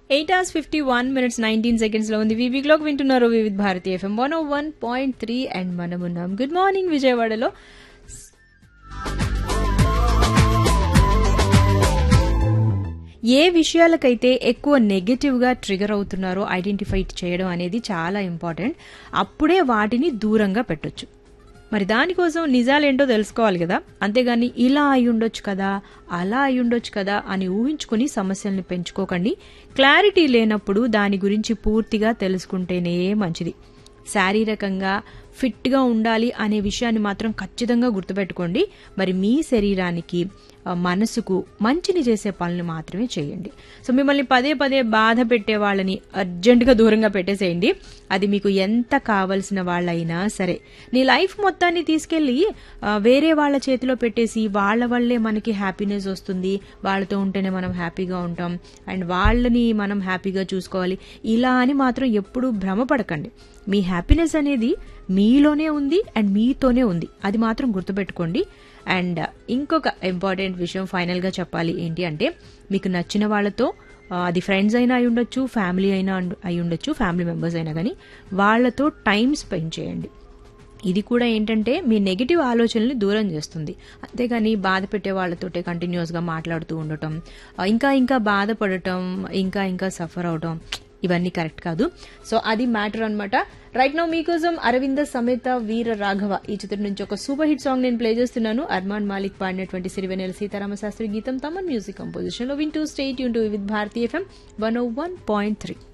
eight hours fifty one minutes nineteen seconds లో ఉంది వివి క్లాక్ వింటున్నారు Vividh Bharati FM one O one point three and మనం ఉన్నాం గుడ్ మార్నింగ్ విజయవాడలో ఏ విషయాలకైతే ఎక్కువ నెగటివ్గా ట్రిగర్ అవుతున్నారో ఐడెంటిఫై చేయడం అనేది చాలా ఇంపార్టెంట్ అప్పుడే వాటిని దూరంగా పెట్టొచ్చు మరి దానికోసం నిజాలేంటో తెలుసుకోవాలి కదా అంతేగాని ఇలా అయి ఉండొచ్చు కదా అలా అయి ఉండొచ్చు కదా అని ఊహించుకుని సమస్యల్ని పెంచుకోకండి క్లారిటీ లేనప్పుడు దాని గురించి పూర్తిగా తెలుసుకుంటేనే మంచిది శారీరకంగా ఫిట్గా ఉండాలి అనే విషయాన్ని మాత్రం ఖచ్చితంగా గుర్తుపెట్టుకోండి మరి మీ శరీరానికి ఆ, మనసుకు మంచిని చేసే పనులు మాత్రమే చేయండి సో మిమ్మల్ని పదే పదే బాధ పెట్టే వాళ్ళని అర్జెంటుగా దూరంగా పెట్టేసేయండి అది మీకు ఎంత కావలసిన వాళ్ళైనా సరే నీ లైఫ్ మొత్తాన్ని తీసుకెళ్ళి ఆ, వేరే వాళ్ళ చేతిలో పెట్టేసి వాళ్ళ వల్లే మనకి హ్యాపీనెస్ వస్తుంది వాళ్ళతో ఉంటేనే మనం హ్యాపీగా ఉంటాం అండ్ వాళ్ళని మనం హ్యాపీగా చూసుకోవాలి ఇలా అని మాత్రం ఎప్పుడూ భ్రమపడకండి మీ హ్యాపీనెస్ అనేది మీలోనే ఉంది అండ్ మీతోనే ఉంది అది మాత్రం గుర్తుపెట్టుకోండి అండ్ ఇంకొక ఇంపార్టెంట్ విషయం ఫైనల్గా చెప్పాలి ఏంటి అంటే మీకు నచ్చిన వాళ్ళతో ఆ, అది ఫ్రెండ్స్ అయినా అయి ఉండొచ్చు ఫ్యామిలీ అయినా అండ్- అయి ఉండొచ్చు ఫ్యామిలీ మెంబర్స్ అయినా కానీ వాళ్ళతో టైం స్పెండ్ చేయండి ఇది కూడా ఏంటంటే మీ నెగిటివ్ ఆలోచనల్ని దూరం చేస్తుంది అంతేగాని బాధ పెట్టే వాళ్ళతోటే కంటిన్యూస్గా మాట్లాడుతూ ఉండటం ఆ, ఇంకా ఇంకా బాధపడటం ఇంకా ఇంకా సఫర్ అవటం ఇవన్నీ కరెక్ట్ కాదు సో అది మ్యాటర్ అన్నమాట రైట్ నో మీకోసం అరవింద సమేత వీర రాఘవ ఈ చిత్రం నుంచి ఒక సూపర్ హిట్ సాంగ్ నేను ప్లే చేస్తున్నాను అర్మాన్ మాలిక్ పాడినటువంటి సిరివెనెల సీతారామ శాస్త్రి గీతం తమన్ మ్యూజిక్ కంపోజిషన్ లో వింటూ స్టేట్ యూన్ to with Bharati FM one O one point three